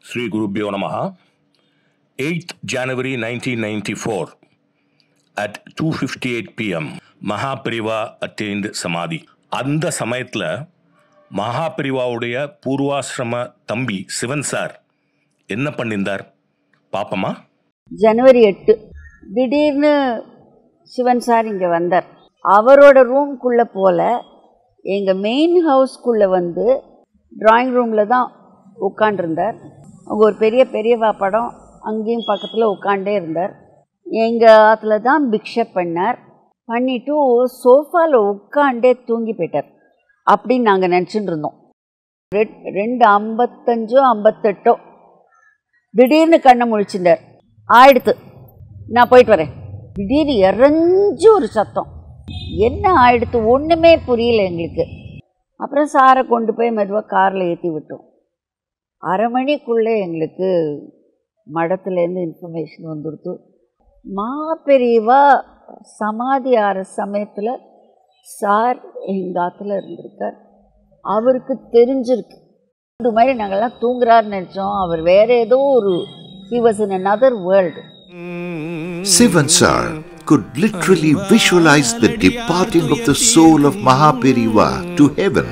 Sri Gurubhyo Namaha. 8th January 1994 at 2:58 p.m. மகாபிரிவா attained சமாதி அந்த சமயத்தில் மகாபிரிவாவுடைய பூர்வாசிரம தம்பி சிவன் சார் என்ன பண்ணியிருந்தார் பாப்பமா ஜனவரி எட்டு திடீர்னு சிவன் சார் இங்கே வந்தார் அவரோட ரூம்குள்ளே போல எங்கள் மெயின் ஹவுஸ்க்குள்ளே வந்து ட்ராயிங் ரூமில் தான் உட்காண்டிருந்தார் அவங்க ஒரு பெரிய பெரியவா படம் அங்கேயும் பக்கத்தில் உட்காண்டே இருந்தார் எங்கள் ஆற்றுல தான் பிக்ஷை பண்ணார் பண்ணிவிட்டு சோஃபாவில் உட்காண்டே தூங்கி போயிட்டார் அப்படின்னு நாங்கள் நினச்சிட்டு இருந்தோம் ரெட் ரெண்டு ஐம்பத்தஞ்சோ ஐம்பத்தெட்டோ திடீர்னு கண்ணை முழிச்சிட்டார் ஆயிடுத்து நான் போயிட்டு வரேன் திடீர்னு இறஞ்சி ஒரு சத்தம் என்ன ஆயிடுத்து ஒன்றுமே புரியல எங்களுக்கு அப்புறம் சாரை கொண்டு போய் மெதுவாக காரில் ஏற்றி விட்டோம் அரை மணிக்குள்ளே எங்களுக்கு மடத்துலேருந்து இன்ஃபர்மேஷன் வந்துடுத்து மாபெரியவா சமாதி ஆகிற சமயத்தில் சார் எங்கள் ஆற்றுல இருந்திருக்கார் அவருக்கு தெரிஞ்சிருக்கு இந்த மாதிரி நாங்கள்லாம் தூங்குறாருன்னு நினச்சோம் அவர் வேற ஏதோ ஒரு he was in another world Sivan Sir could literally visualize the departing of the soul of Mahaperiva to heaven.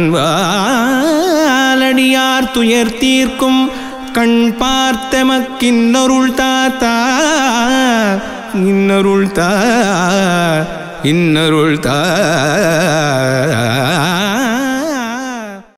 அன்பாலடியார் துயர் தீர்க்கும் கண் பார்த்தமக்கின்னருள் தாத்தா இன்னருள் தா இன்னருள் தா